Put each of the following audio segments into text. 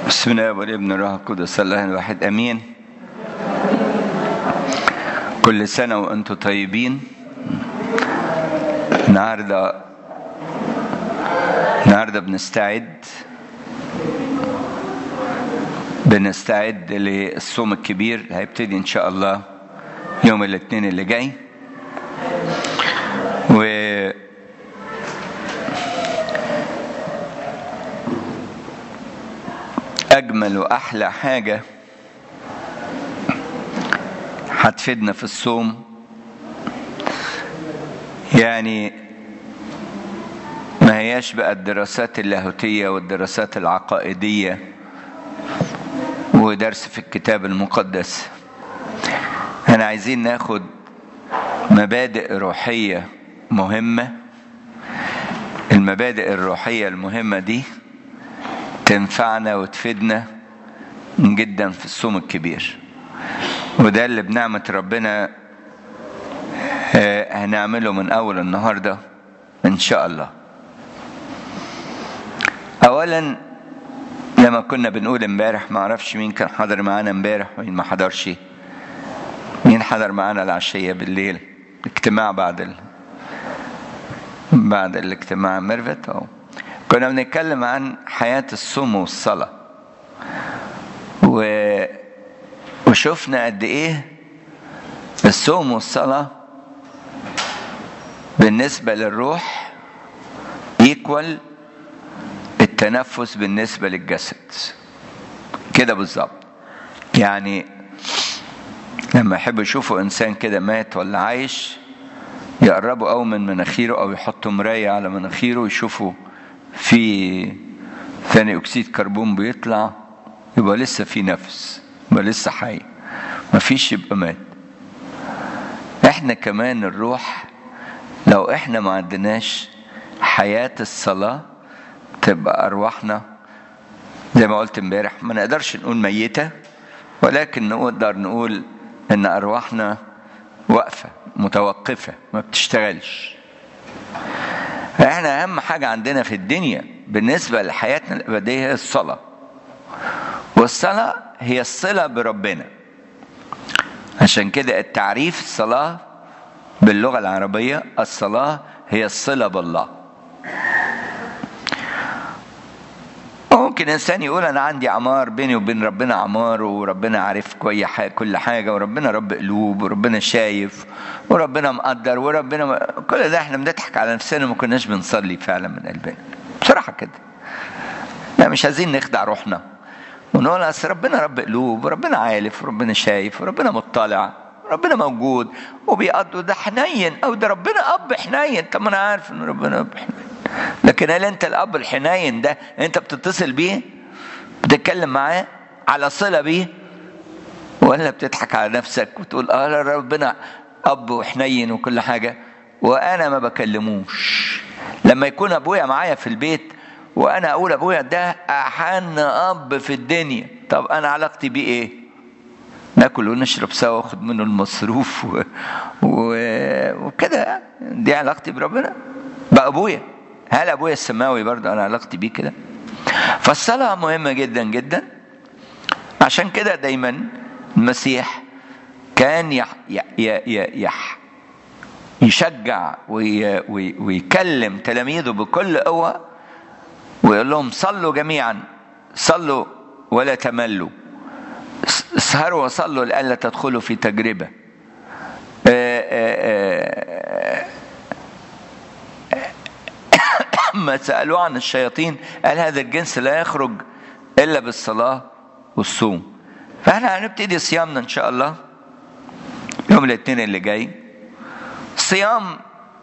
بسم الله والابن الروح القدس الله الواحد امين كل سنه وانتم طيبين النهارده النهارده بنستعد بنستعد للصوم الكبير هيبتدي ان شاء الله يوم الاثنين اللي جاي و أجمل وأحلى حاجة هتفيدنا في الصوم يعني ما هياش بقى الدراسات اللاهوتية والدراسات العقائدية ودرس في الكتاب المقدس احنا عايزين ناخد مبادئ روحية مهمة المبادئ الروحية المهمة دي تنفعنا وتفيدنا جدا في الصوم الكبير وده اللي بنعمة ربنا هنعمله من أول النهاردة إن شاء الله أولا لما كنا بنقول امبارح ما اعرفش مين كان حضر معانا امبارح ومين ما حضرش مين حضر معانا العشية بالليل اجتماع بعد ال... بعد الاجتماع ميرفت أو كنا بنتكلم عن حياة الصوم والصلاة و... وشفنا قد ايه الصوم والصلاة بالنسبة للروح ايكوال التنفس بالنسبة للجسد كده بالظبط يعني لما يحبوا يشوفوا انسان كده مات ولا عايش يقربوا قوي من مناخيره او يحطوا مراية على مناخيره ويشوفوا في ثاني اكسيد كربون بيطلع يبقى لسه في نفس يبقى لسه حي مفيش يبقى مات احنا كمان الروح لو احنا ما عندناش حياة الصلاة تبقى ارواحنا زي ما قلت امبارح ما نقدرش نقول ميتة ولكن نقدر نقول ان ارواحنا واقفة متوقفة ما بتشتغلش احنا اهم حاجة عندنا في الدنيا بالنسبة لحياتنا الابدية هي الصلاة والصلاة هي الصلة بربنا عشان كده التعريف الصلاة باللغة العربية الصلاة هي الصلة بالله ممكن انسان يقول انا عندي عمار بيني وبين ربنا عمار وربنا عارف كل حاجه وربنا رب قلوب وربنا شايف وربنا مقدر وربنا م... كل ده احنا بنضحك على نفسنا ما كناش بنصلي فعلا من قلبنا بصراحه كده لا مش عايزين نخدع روحنا ونقول اصل ربنا رب قلوب وربنا عارف وربنا شايف وربنا مطلع ربنا موجود وبيقضوا ده حنين او ده ربنا اب حنين طب ما انا عارف ان ربنا اب حنين لكن هل انت الاب الحنين ده انت بتتصل بيه بتتكلم معاه على صله بيه ولا بتضحك على نفسك وتقول اه ربنا اب وحنين وكل حاجه وانا ما بكلموش لما يكون ابويا معايا في البيت وانا اقول ابويا ده احن اب في الدنيا طب انا علاقتي بيه ايه ناكل ونشرب سوا واخد منه المصروف و... و... وكده دي علاقتي بربنا بقى ابويا هل ابويا السماوي برضه انا علاقتي بيه كده فالصلاه مهمه جدا جدا عشان كده دايما المسيح كان يح يح يح يشجع وي وي ويكلم تلاميذه بكل قوه ويقول لهم صلوا جميعا صلوا ولا تملوا اسهروا وصلوا لئلا تدخلوا في تجربه لما سألوه عن الشياطين قال هذا الجنس لا يخرج إلا بالصلاة والصوم فاحنا هنبتدي صيامنا إن شاء الله يوم الاثنين اللي جاي صيام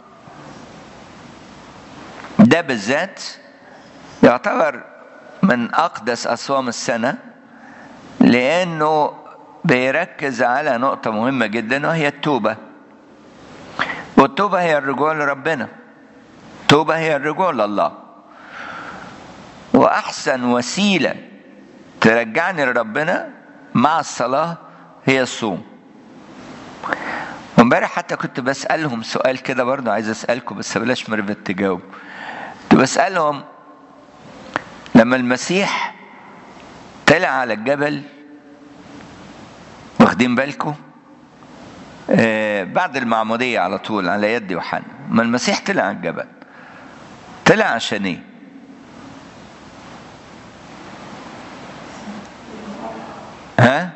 ده بالذات يعتبر من أقدس أصوام السنة لأنه بيركز على نقطة مهمة جدا وهي التوبة والتوبة هي الرجوع لربنا التوبة هي الرجوع لله وأحسن وسيلة ترجعني لربنا مع الصلاة هي الصوم وامبارح حتى كنت بسألهم سؤال كده برضه عايز أسألكم بس بلاش مربت تجاوب كنت بسألهم لما المسيح طلع على الجبل واخدين بالكم آه بعد المعمودية على طول على يد يوحنا ما المسيح طلع على الجبل طلع عشان ايه ها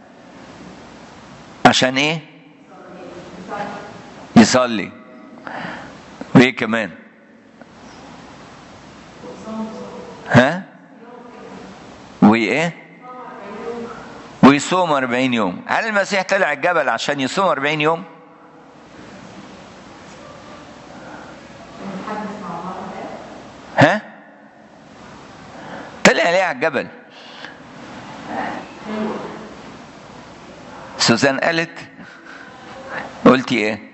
عشان ايه يصلي وايه كمان ها وايه ويصوم 40 يوم هل المسيح طلع الجبل عشان يصوم 40 يوم ها طلع ليه على الجبل سوزان قالت قلتي ايه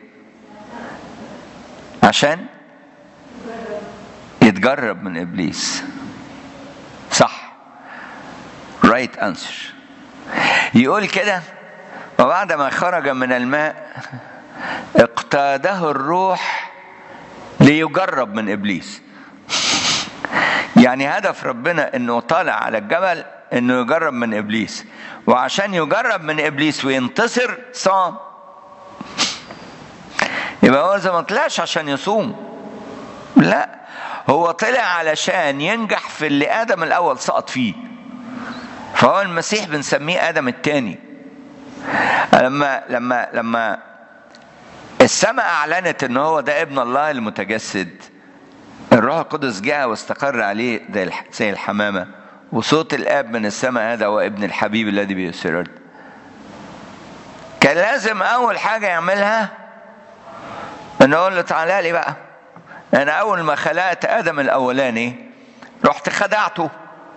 عشان يتجرب من ابليس صح رايت right انسر يقول كده وبعد ما خرج من الماء اقتاده الروح ليجرب من ابليس يعني هدف ربنا انه طالع على الجبل انه يجرب من ابليس وعشان يجرب من ابليس وينتصر صام يبقى هو اذا ما طلعش عشان يصوم لا هو طلع علشان ينجح في اللي ادم الاول سقط فيه فهو المسيح بنسميه ادم الثاني لما لما لما السماء اعلنت ان هو ده ابن الله المتجسد الروح القدس جاء واستقر عليه زي الحمامه وصوت الاب من السماء هذا هو ابن الحبيب الذي بيسر كان لازم اول حاجه يعملها انه اقول له تعالى لي بقى انا اول ما خلقت ادم الاولاني رحت خدعته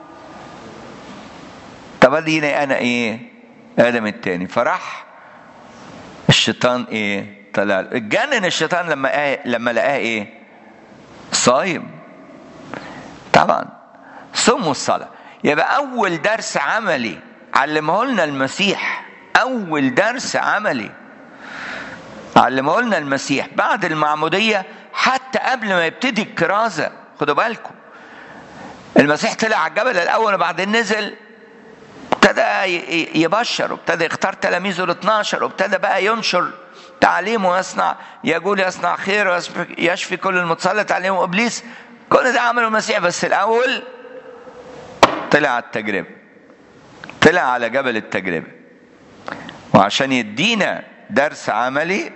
طب اديني انا ايه ادم التاني فراح الشيطان ايه طلع له اتجنن الشيطان لما آه لما لقاه ايه صايم طبعا صوم والصلاه يبقى اول درس عملي علمه لنا المسيح اول درس عملي علمه لنا المسيح بعد المعموديه حتى قبل ما يبتدي الكرازه خدوا بالكم المسيح طلع على الجبل الاول وبعدين نزل ابتدى يبشر وابتدى يختار تلاميذه ال 12 وابتدى بقى ينشر تعليمه ويصنع يقول يصنع خير ويشفي كل المتسلط عليهم ابليس كل ده عمله المسيح بس الاول طلع على التجربه طلع على جبل التجربه وعشان يدينا درس عملي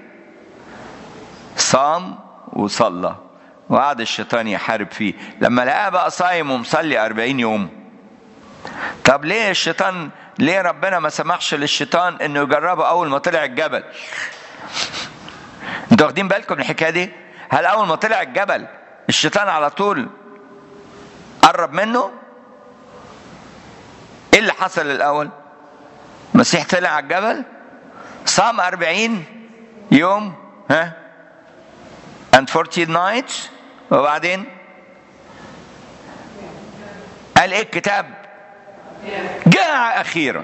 صام وصلى وقعد الشيطان يحارب فيه لما لقاه بقى صايم ومصلي أربعين يوم طب ليه الشيطان ليه ربنا ما سمحش للشيطان انه يجربه اول ما طلع الجبل انتوا واخدين بالكم من الحكايه دي هل اول ما طلع الجبل الشيطان على طول قرب منه ايه اللي حصل الاول المسيح طلع على الجبل صام أربعين يوم ها and 40 nights وبعدين قال ايه الكتاب جاع اخيرا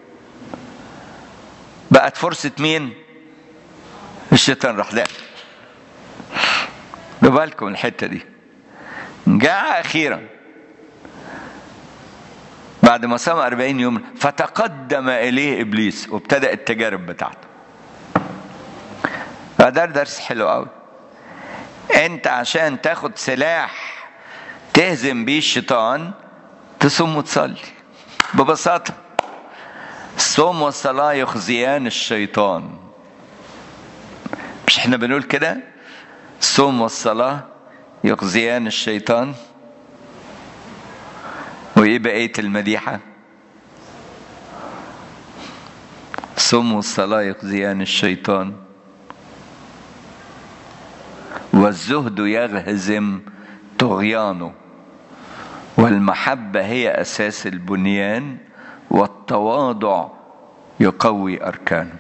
بقت فرصة مين الشيطان راح داخل بالكم الحتة دي جاع اخيرا بعد ما صام 40 يوم فتقدم اليه ابليس وابتدأ التجارب بتاعته فده درس حلو قوي انت عشان تاخد سلاح تهزم بيه الشيطان تصوم وتصلي ببساطة الصوم والصلاة يخزيان الشيطان مش احنا بنقول كده الصوم والصلاة يخزيان الشيطان وايه بقية المديحة الصوم والصلاة يخزيان الشيطان والزهد يغهزم طغيانه والمحبة هي أساس البنيان والتواضع يقوي أركانه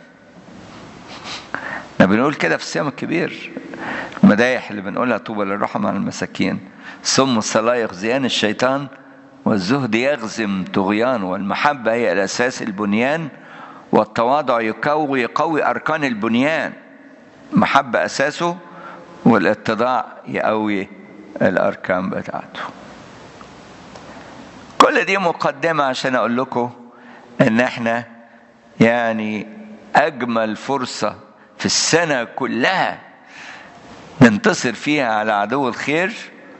احنا بنقول كده في الصيام الكبير المدايح اللي بنقولها طوبى للرحمة على المساكين صم الصلاة يخزيان الشيطان والزهد يغزم طغيان والمحبة هي الأساس البنيان والتواضع يقوي يقوي أركان البنيان محبة أساسه والاتضاع يقوي الأركان بتاعته كل دي مقدمة عشان أقول لكم إن إحنا يعني أجمل فرصة في السنة كلها ننتصر فيها على عدو الخير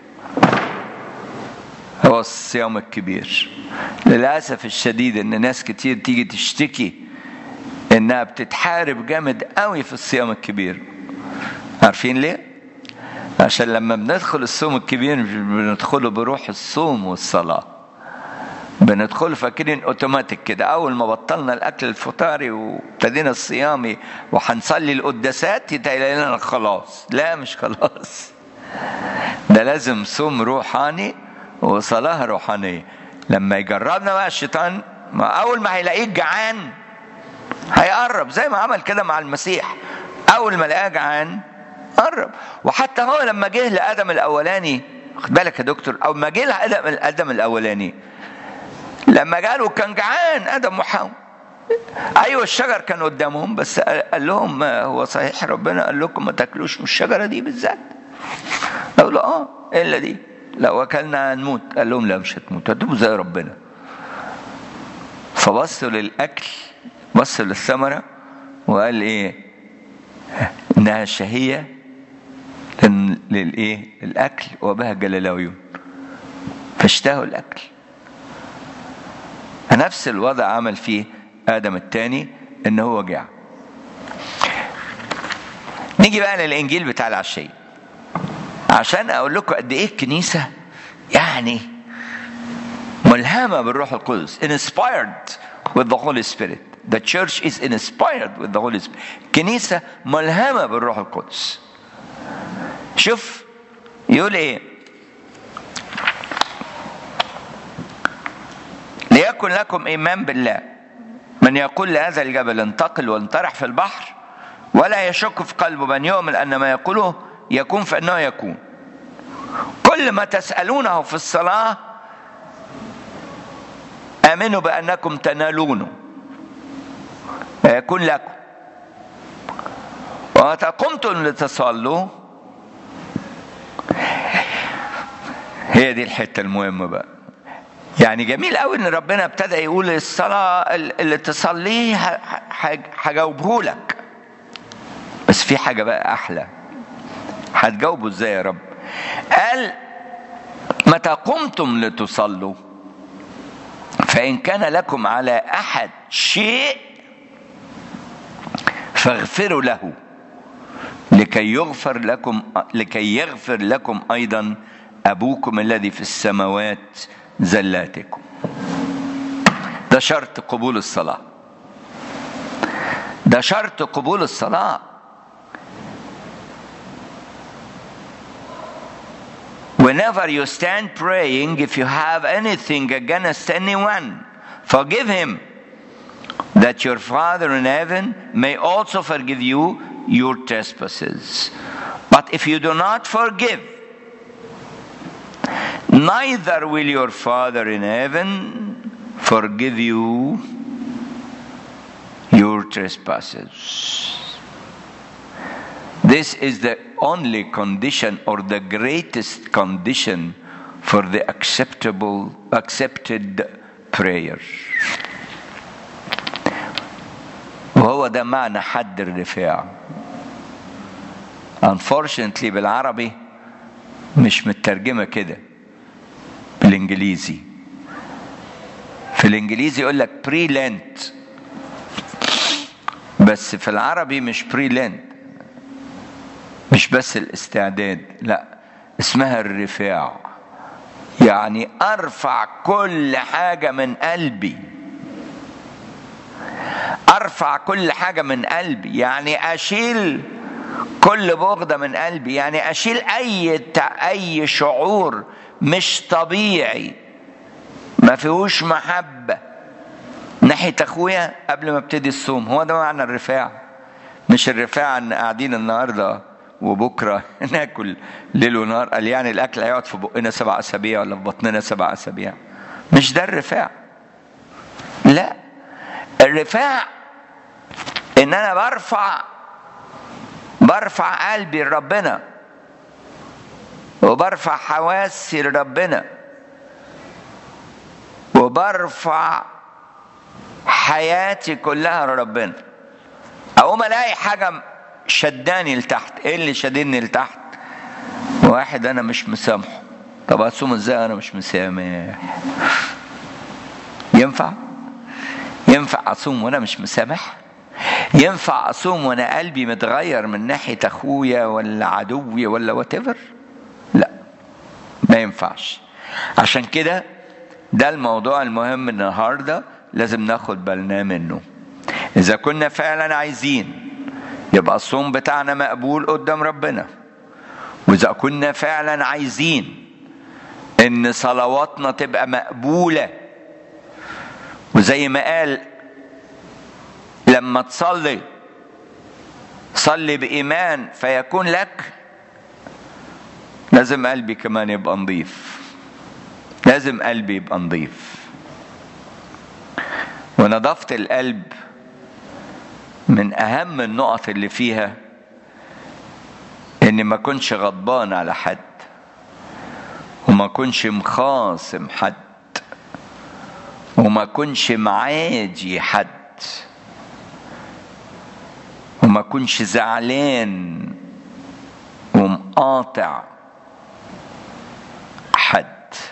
هو الصيام الكبير للأسف الشديد إن ناس كتير تيجي تشتكي إنها بتتحارب جامد قوي في الصيام الكبير عارفين ليه؟ عشان لما بندخل الصوم الكبير مش بندخله بروح الصوم والصلاة بندخل فاكرين اوتوماتيك كده اول ما بطلنا الاكل الفطاري وابتدينا الصيامي وهنصلي القداسات يتهيأ لنا خلاص لا مش خلاص ده لازم صوم روحاني وصلاة روحانية لما يجربنا بقى الشيطان ما اول ما هيلاقيك جعان هيقرب زي ما عمل كده مع المسيح اول ما لقاه جعان قرب وحتى هو لما جه لادم الاولاني خد بالك يا دكتور او ما جه لادم ادم الاولاني لما جاله كان جعان ادم وحواء ايوه الشجر كان قدامهم بس قال لهم هو صحيح ربنا قال لكم ما تاكلوش من الشجره دي بالذات قالوا له اه الا دي لو اكلنا هنموت قال لهم لا مش هتموت هتبقوا زي ربنا فبصوا للاكل بصوا للثمره وقال ايه انها شهيه للايه الاكل وبهجه للعيون فاشتهوا الاكل نفس الوضع عمل فيه ادم الثاني ان هو جاع نيجي بقى للانجيل بتاع العشيه عشان اقول لكم قد ايه الكنيسه يعني ملهمه بالروح القدس inspired with the Holy Spirit the church is inspired with the Holy Spirit كنيسه ملهمه بالروح القدس شوف يقول ايه ليكن لكم ايمان بالله من يقول لهذا الجبل انتقل وانطرح في البحر ولا يشك في قلبه من يؤمن ان ما يقوله يكون فانه يكون كل ما تسالونه في الصلاه امنوا بانكم تنالونه يكون لكم ومتى قمتم لتصلوا هي دي الحته المهمه بقى يعني جميل قوي ان ربنا ابتدى يقول الصلاه اللي تصليه هجاوبه لك بس في حاجه بقى احلى هتجاوبه ازاي يا رب قال متى قمتم لتصلوا فان كان لكم على احد شيء فاغفروا له لكي يغفر لكم لكي يغفر لكم ايضا ابوكم الذي في السماوات زلاتكم ده شرط قبول الصلاة ده شرط قبول الصلاة Whenever you stand praying, if you have anything against anyone, forgive him, that your Father in heaven may also forgive you your trespasses. But if you do not forgive, neither will your Father in heaven forgive you your trespasses. This is the only condition or the greatest condition for the acceptable accepted prayer. وهو ده معنى حد الرفاع. Unfortunately بالعربي مش مترجمة كده بالانجليزي في الانجليزي يقول لك بري لنت بس في العربي مش بري لنت مش بس الاستعداد لا اسمها الرفاع يعني ارفع كل حاجه من قلبي ارفع كل حاجه من قلبي يعني اشيل كل بغضه من قلبي يعني اشيل اي اي شعور مش طبيعي ما فيهوش محبه ناحيه اخويا قبل ما ابتدي الصوم هو ده معنى الرفاع مش الرفاع ان قاعدين النهارده وبكره ناكل ليل ونهار قال يعني الاكل هيقعد في بقنا سبع اسابيع ولا في بطننا سبع اسابيع مش ده الرفاع لا الرفاع ان انا برفع برفع قلبي لربنا وبرفع حواسي لربنا وبرفع حياتي كلها لربنا اقوم الاقي حاجه شداني لتحت ايه اللي شدني لتحت واحد انا مش مسامحه طب اصوم ازاي انا مش مسامح ينفع ينفع اصوم وانا مش مسامح ينفع اصوم وانا قلبي متغير من ناحيه اخويا ولا عدوي ولا وات لا ما ينفعش عشان كده ده الموضوع المهم النهارده لازم ناخد بالنا منه اذا كنا فعلا عايزين يبقى الصوم بتاعنا مقبول قدام ربنا واذا كنا فعلا عايزين ان صلواتنا تبقى مقبوله وزي ما قال لما تصلي صلي بايمان فيكون لك لازم قلبي كمان يبقى نظيف لازم قلبي يبقى نظيف ونظافه القلب من اهم النقط اللي فيها اني ما كنش غضبان على حد وما كنش مخاصم حد وما كنش معادي حد وما كنش زعلان ومقاطع حد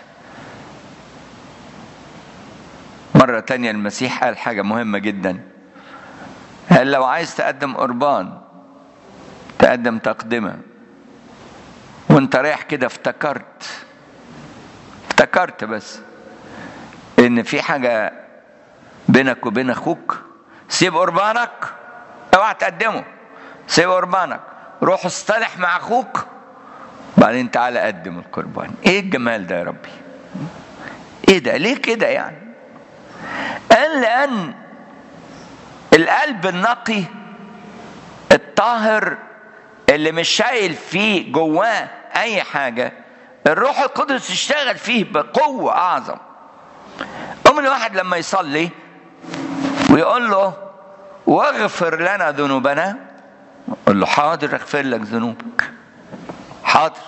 مرة تانية المسيح قال حاجة مهمة جدا قال لو عايز تقدم قربان تقدم تقدمة وانت رايح كده افتكرت افتكرت بس ان في حاجة بينك وبين اخوك سيب قربانك اوعى تقدمه سيب قربانك روح اصطلح مع اخوك بعدين تعالى قدم القربان ايه الجمال ده يا ربي ايه ده ليه كده يعني قال لان القلب النقي الطاهر اللي مش شايل فيه جواه اي حاجه الروح القدس يشتغل فيه بقوه اعظم أم الواحد لما يصلي ويقول له واغفر لنا ذنوبنا قل له حاضر اغفر لك ذنوبك حاضر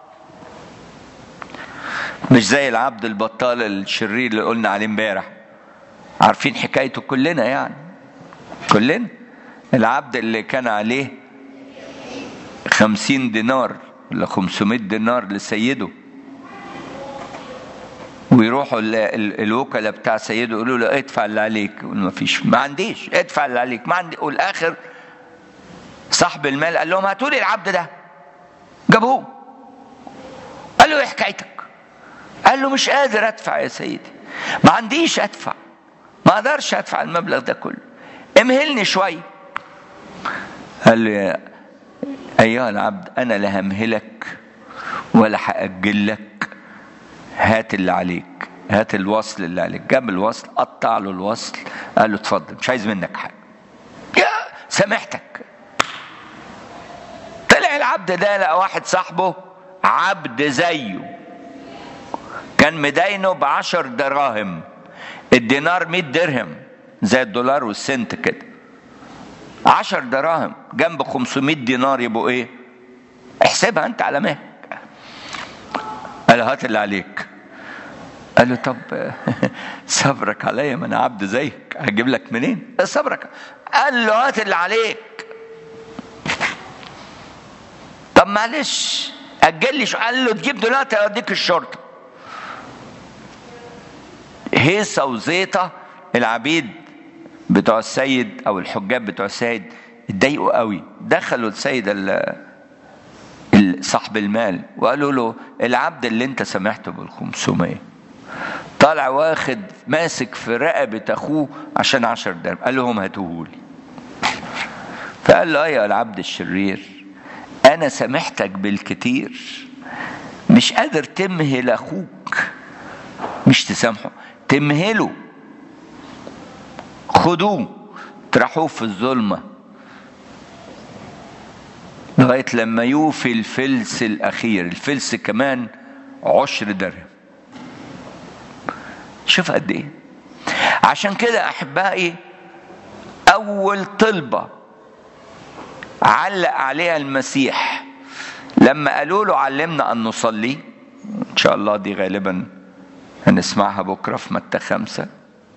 مش زي العبد البطال الشرير اللي قلنا عليه امبارح عارفين حكايته كلنا يعني كلنا العبد اللي كان عليه خمسين دينار ولا خمسمائة دينار لسيده ويروحوا الوكلاء بتاع سيده يقولوا له ادفع اللي عليك يقول ما فيش ما عنديش ادفع اللي عليك ما عندي والاخر صاحب المال قال لهم هاتوا لي العبد ده جابوه قال له ايه حكايتك قال له مش قادر ادفع يا سيدي ما عنديش ادفع ما اقدرش ادفع المبلغ ده كله امهلني شويه قال له يا ايها العبد انا لا همهلك ولا هاجل لك هات اللي عليك هات الوصل اللي عليك جاب الوصل قطع له الوصل قال له اتفضل مش عايز منك حاجه يا سامحتك طلع العبد ده لقى واحد صاحبه عبد زيه كان مداينه بعشر دراهم الدينار مئة درهم زي الدولار والسنت كده عشر دراهم جنب 500 دينار يبقوا ايه احسبها انت على مهلك قال له هات اللي عليك قال له طب صبرك عليا ما انا عبد زيك هجيب لك منين صبرك قال له هات اللي عليك طب معلش اجل لي شو قال له تجيب دلوقتي اوديك الشرطه هيصه وزيطه العبيد بتوع السيد او الحجاب بتوع السيد اتضايقوا قوي دخلوا السيد صاحب المال وقالوا له العبد اللي انت سمحته بالخمسمية طالع واخد ماسك في رقبة اخوه عشان عشر درهم قال لهم هاتوهولي فقال له ايوه العبد الشرير انا سامحتك بالكتير مش قادر تمهل اخوك مش تسامحه تمهله خدوه اطرحوه في الظلمة لغاية لما يوفي الفلس الأخير الفلس كمان عشر درهم شوف قد ايه عشان كده أحبائي أول طلبة علق عليها المسيح لما قالوا له علمنا أن نصلي إن شاء الله دي غالبا هنسمعها بكرة في متى خمسة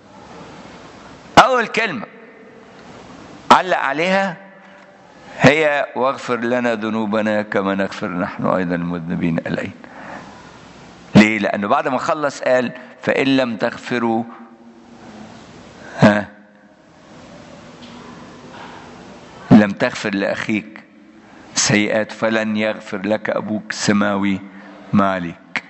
أول كلمة علق عليها هي واغفر لنا ذنوبنا كما نغفر نحن أيضا المذنبين إلينا ليه؟ لأنه بعد ما خلص قال فإن لم تغفروا ها لم تغفر لأخيك سيئات فلن يغفر لك أبوك السماوي ما عليك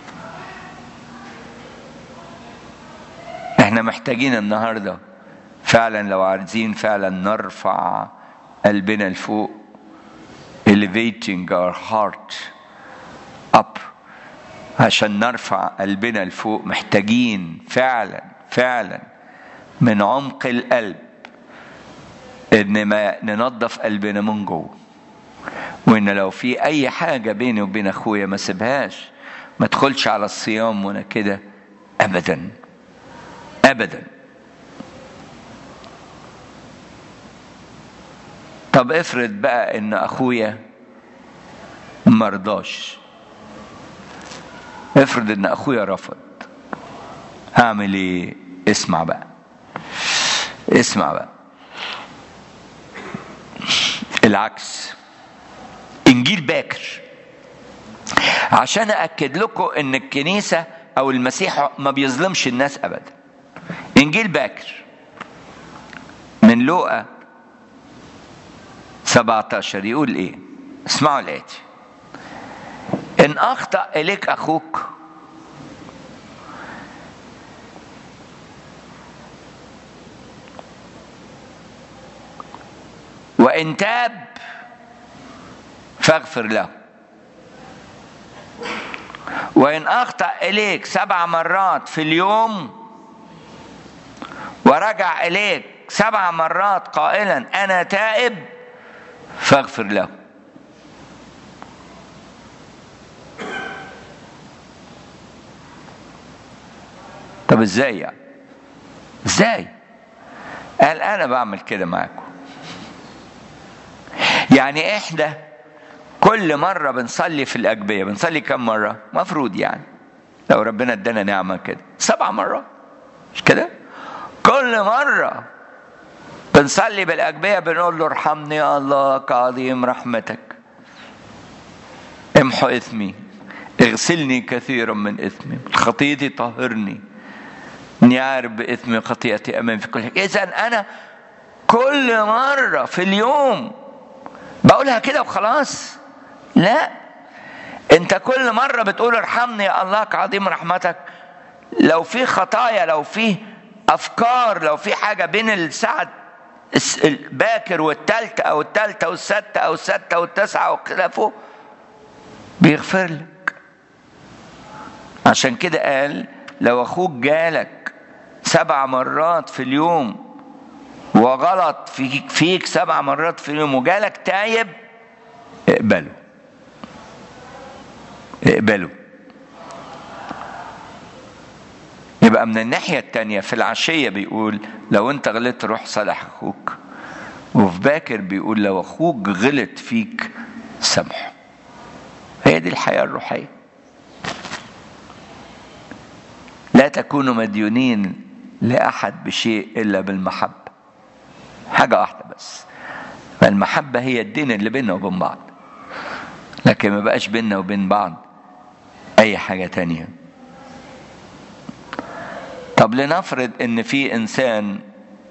احنا محتاجين النهاردة فعلا لو عايزين فعلا نرفع قلبنا لفوق elevating our heart up عشان نرفع قلبنا لفوق محتاجين فعلا فعلا من عمق القلب ان ما ننظف قلبنا من جوه وان لو في اي حاجه بيني وبين اخويا ما سيبهاش ما ادخلش على الصيام وانا كده ابدا ابدا طب افرض بقى ان اخويا مرضاش افرض ان اخويا رفض هعمل ايه اسمع بقى اسمع بقى العكس انجيل باكر عشان اكد لكم ان الكنيسه او المسيح ما بيظلمش الناس ابدا انجيل باكر من لوقا 17 يقول ايه اسمعوا الاتي ان اخطا اليك اخوك وان تاب فاغفر له وان اخطا اليك سبع مرات في اليوم ورجع اليك سبع مرات قائلا انا تائب فاغفر له طب ازاي يعني ازاي قال انا بعمل كده معاكم يعني احنا كل مرة بنصلي في الأجبية بنصلي كم مرة مفروض يعني لو ربنا ادانا نعمة كده سبع مرات مش كده كل مرة بنصلي بالأجبية بنقول له ارحمني يا الله كعظيم رحمتك امحو إثمي اغسلني كثيرا من إثمي خطيتي طهرني إني عارف بإثمي خطيئتي أمام في كل حاجة إذا أنا كل مرة في اليوم بقولها كده وخلاص لا انت كل مرة بتقول ارحمني يا الله كعظيم رحمتك لو في خطايا لو في افكار لو في حاجة بين الساعة الباكر والتالتة او التالتة والستة او الستة والتسعة وكده فوق بيغفر لك عشان كده قال لو اخوك جالك سبع مرات في اليوم وغلط فيك, فيك سبع مرات في اليوم وجالك تايب اقبله اقبله يبقى من الناحية التانية في العشية بيقول لو انت غلطت روح صالح اخوك وفي باكر بيقول لو اخوك غلط فيك سامحه هي دي الحياة الروحية لا تكونوا مديونين لأحد بشيء إلا بالمحبة حاجة واحدة بس فالمحبة هي الدين اللي بيننا وبين بعض لكن ما بقاش بيننا وبين بعض أي حاجة تانية طب لنفرض إن في إنسان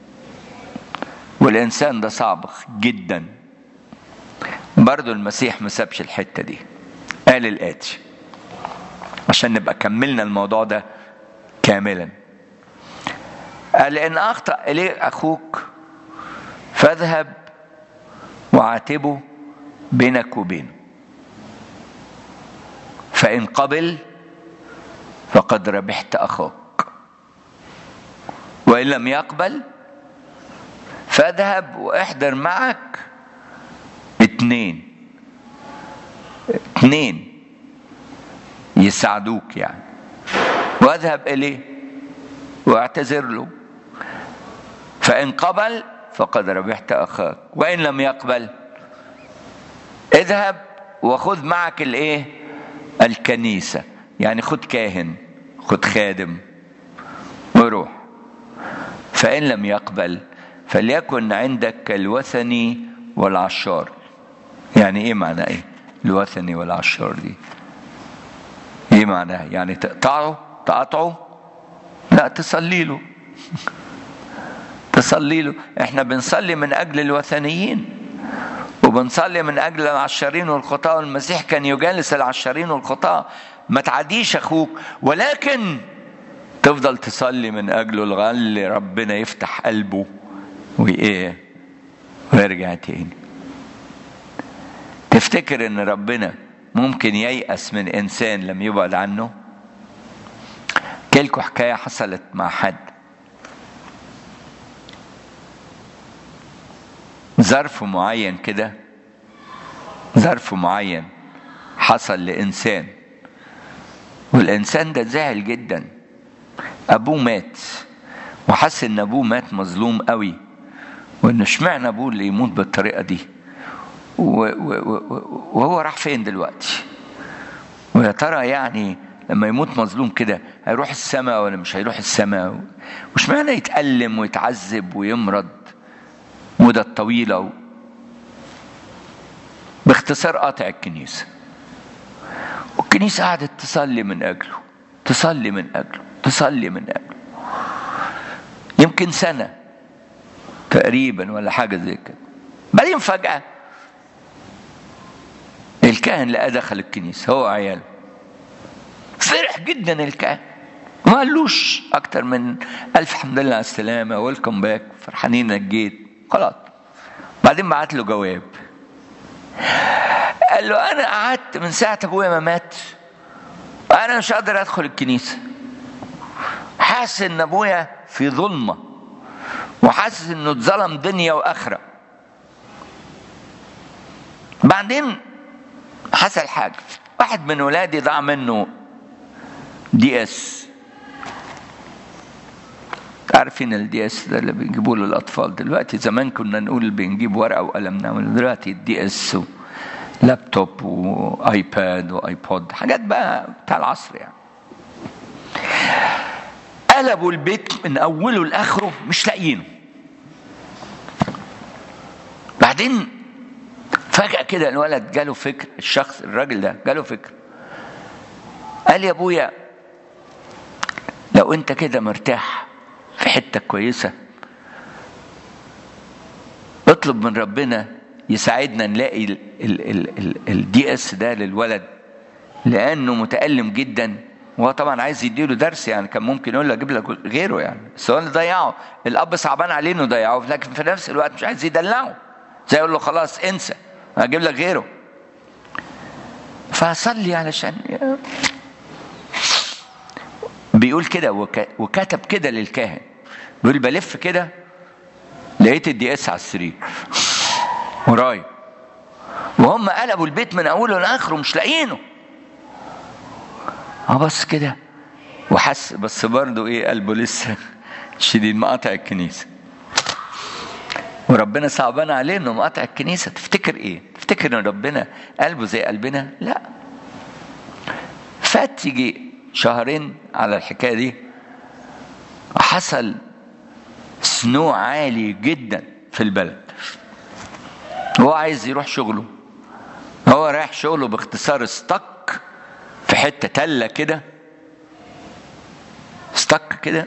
والإنسان ده صعب جدا برضو المسيح ما سابش الحتة دي قال الآتي عشان نبقى كملنا الموضوع ده كاملا قال إن أخطأ إليه أخوك فاذهب وعاتبه بينك وبينه فإن قبل فقد ربحت أخاك وإن لم يقبل فاذهب واحضر معك اتنين اتنين يساعدوك يعني واذهب إليه واعتذر له فإن قبل فقد ربحت أخاك وإن لم يقبل اذهب وخذ معك الايه الكنيسة يعني خد كاهن خد خادم وروح فإن لم يقبل فليكن عندك كالوثني والعشار يعني ايه معنى ايه الوثني والعشار دي ايه معناها يعني تقطعه تقطعه لا تصلي له تصلي له احنا بنصلي من اجل الوثنيين وبنصلي من اجل العشارين والخطاة والمسيح كان يجالس العشارين والخطاة ما تعديش اخوك ولكن تفضل تصلي من اجله لغايه ربنا يفتح قلبه وايه ويرجع تاني تفتكر ان ربنا ممكن ييأس من انسان لم يبعد عنه كلكوا حكايه حصلت مع حد ظرف معين كده ظرف معين حصل لانسان والانسان ده زعل جدا ابوه مات وحس ان ابوه مات مظلوم قوي وان اشمعنى ابوه اللي يموت بالطريقه دي وهو راح فين دلوقتي ويا ترى يعني لما يموت مظلوم كده هيروح السماء ولا مش هيروح السماء واشمعنى يتألم ويتعذب ويمرض مدة طويلة و... باختصار قاطع الكنيسة والكنيسة قعدت تصلي من أجله تصلي من أجله تصلي من أجله يمكن سنة تقريبا ولا حاجة زي كده بعدين فجأة الكاهن لقى دخل الكنيسة هو عياله فرح جدا الكاهن ما قالوش أكتر من ألف حمد لله على السلامة ويلكم باك فرحانين انك جيت خلاص بعدين بعت له جواب قال له أنا قعدت من ساعة أبويا ما مات وأنا مش قادر أدخل الكنيسة حاسس إن أبويا في ظلمة وحاسس إنه اتظلم دنيا وآخرة بعدين حصل حاجة واحد من ولادي ضاع منه دي اس عارفين الدي اس ده اللي بيجيبوه للاطفال دلوقتي زمان كنا نقول بنجيب ورقه وقلم نعمل دلوقتي الدي اس لابتوب وايباد وايبود حاجات بقى بتاع العصر يعني قلبوا البيت من اوله لاخره مش لاقيينه بعدين فجأة كده الولد جاله فكر الشخص الراجل ده جاله فكر قال يا ابويا لو انت كده مرتاح في حتة كويسة اطلب من ربنا يساعدنا نلاقي الدي اس ده للولد لانه متألم جدا وهو طبعا عايز يديله درس يعني كان ممكن يقول له اجيب لك غيره يعني بس هو اللي ضيعه الاب صعبان عليه انه ضيعه لكن في نفس الوقت مش عايز يدلعه زي يقول له خلاص انسى هجيب لك غيره فصلي علشان بيقول كده وكتب كده للكاهن بيقول بلف كده لقيت الدي اس على السرير وراي وهم قلبوا البيت من اوله لاخره مش لاقيينه اه بس كده وحس بس برضه ايه قلبه لسه شديد مقاطع الكنيسه وربنا صعبان عليه انه مقاطع الكنيسه تفتكر ايه؟ تفتكر ان ربنا قلبه زي قلبنا؟ لا فات يجي شهرين على الحكايه دي حصل سنو عالي جدا في البلد هو عايز يروح شغله هو رايح شغله باختصار استك في حته تله كده استك كده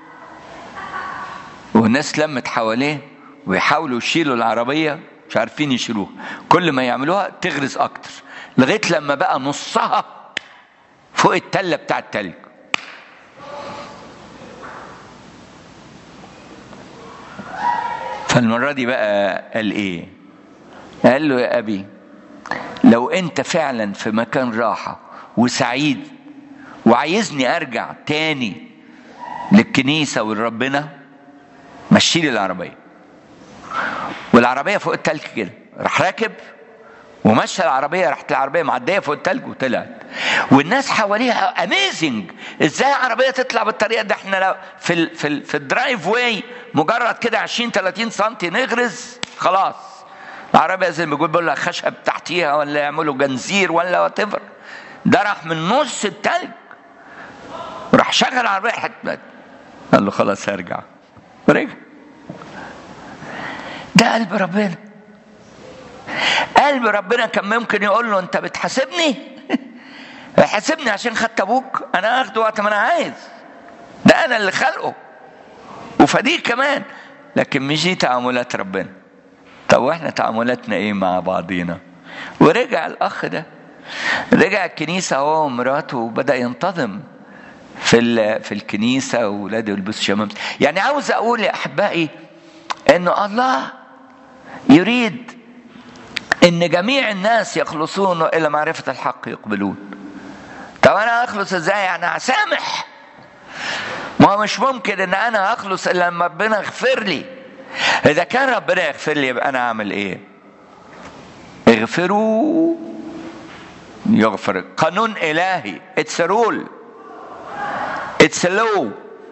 والناس لمت حواليه ويحاولوا يشيلوا العربيه مش عارفين يشيلوها كل ما يعملوها تغرز اكتر لغايه لما بقى نصها فوق التله بتاع التلج فالمره دي بقى قال ايه قال له يا ابي لو انت فعلا في مكان راحه وسعيد وعايزني ارجع تاني للكنيسه ولربنا مشي لي العربيه والعربيه فوق التلج كده راح راكب ومشى العربيه راحت العربيه معديه فوق التلج وطلعت والناس حواليها اميزنج ازاي عربيه تطلع بالطريقه دي احنا لو في ال في ال في الدرايف واي مجرد كده 20 30 سم نغرز خلاص العربيه زي ما بيقول بيقول لك خشب تحتيها ولا يعملوا جنزير ولا وات ده راح من نص التلج وراح شغل العربيه حتى قال له خلاص هرجع ورجع ده قلب ربنا قلب ربنا كان ممكن يقول له انت بتحاسبني حاسبني عشان خدت ابوك انا اخده وقت ما انا عايز ده انا اللي خلقه وفديه كمان لكن مش دي تعاملات ربنا طب واحنا تعاملاتنا ايه مع بعضينا ورجع الاخ ده رجع الكنيسه هو ومراته وبدا ينتظم في في الكنيسه واولاده يلبسوا شمامس يعني عاوز اقول يا احبائي انه الله يريد ان جميع الناس يخلصون الى معرفه الحق يقبلون طب انا اخلص ازاي يعني هسامح ما هو مش ممكن ان انا اخلص الا لما ربنا يغفر لي اذا كان ربنا يغفر لي يبقى انا اعمل ايه اغفروا يغفر قانون الهي اتس رول اتس لو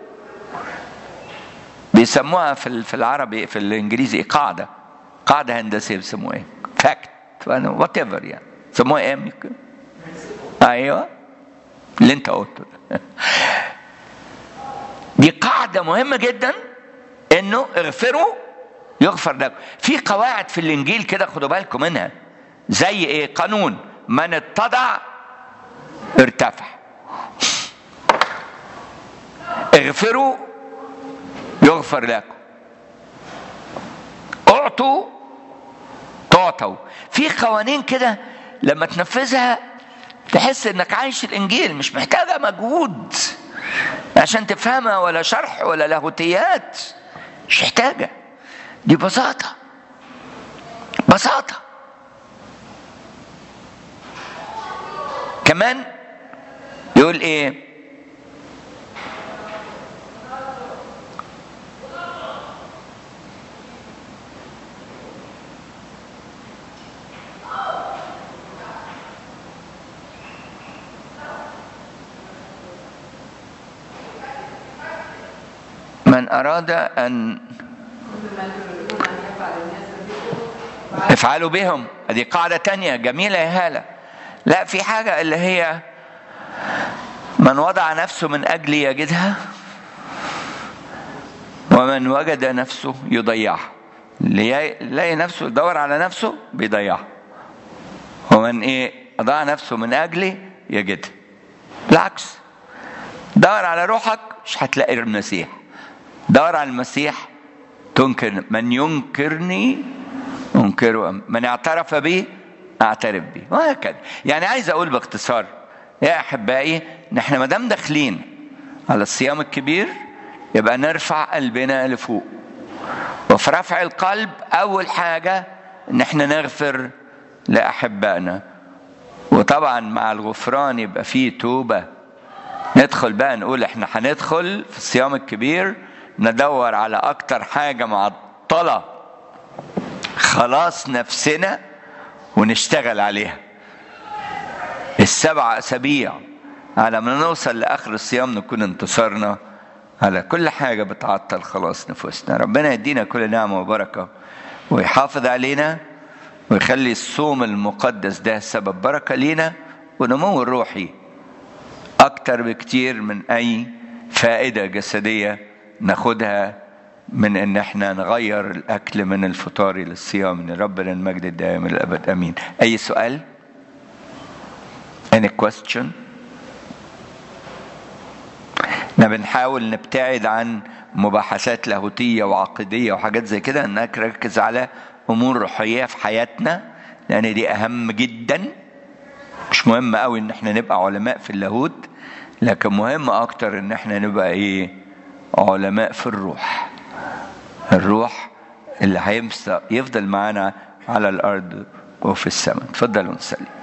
بيسموها في في العربي في الانجليزي قاعده قاعده هندسيه بيسموها ايه فاكت وات ايفر يعني سموها ايه يمكن ايوه اللي انت قلته دي قاعده مهمه جدا انه اغفروا يغفر لكم في قواعد في الانجيل كده خدوا بالكم منها زي ايه قانون من اتضع ارتفع اغفروا يغفر لكم اعطوا تعطوا في قوانين كده لما تنفذها تحس انك عايش الانجيل مش محتاجه مجهود عشان تفهمها ولا شرح ولا لاهوتيات مش محتاجه دي بساطه بساطه كمان يقول ايه من أراد أن افعلوا بهم هذه قاعدة تانية جميلة يا هالة لا في حاجة اللي هي من وضع نفسه من أجل يجدها ومن وجد نفسه يضيعها اللي يلاقي نفسه يدور على نفسه بيضيعها ومن ايه أضاع نفسه من أجلي يجدها بالعكس دور على روحك مش هتلاقي المسيح دور على المسيح تنكر من ينكرني انكره من اعترف بي اعترف بي وهكذا يعني عايز اقول باختصار يا احبائي ان احنا ما دام داخلين على الصيام الكبير يبقى نرفع قلبنا لفوق وفي رفع القلب اول حاجه ان احنا نغفر لاحبائنا وطبعا مع الغفران يبقى فيه توبه ندخل بقى نقول احنا هندخل في الصيام الكبير ندور على اكتر حاجه معطله خلاص نفسنا ونشتغل عليها السبع اسابيع على ما نوصل لاخر الصيام نكون انتصرنا على كل حاجه بتعطل خلاص نفوسنا ربنا يدينا كل نعمه وبركه ويحافظ علينا ويخلي الصوم المقدس ده سبب بركه لينا ونمو الروحي اكتر بكتير من اي فائده جسديه ناخدها من ان احنا نغير الاكل من الفطار للصيام من ربنا المجد الدائم الابد امين اي سؤال any question احنا بنحاول نبتعد عن مباحثات لاهوتية وعقيدية وحاجات زي كده انك نركز على امور روحية في حياتنا لان دي اهم جدا مش مهم قوي ان احنا نبقى علماء في اللاهوت لكن مهم اكتر ان احنا نبقى ايه علماء في الروح الروح اللي هيفضل معانا على الارض وفي السماء تفضلوا نصلي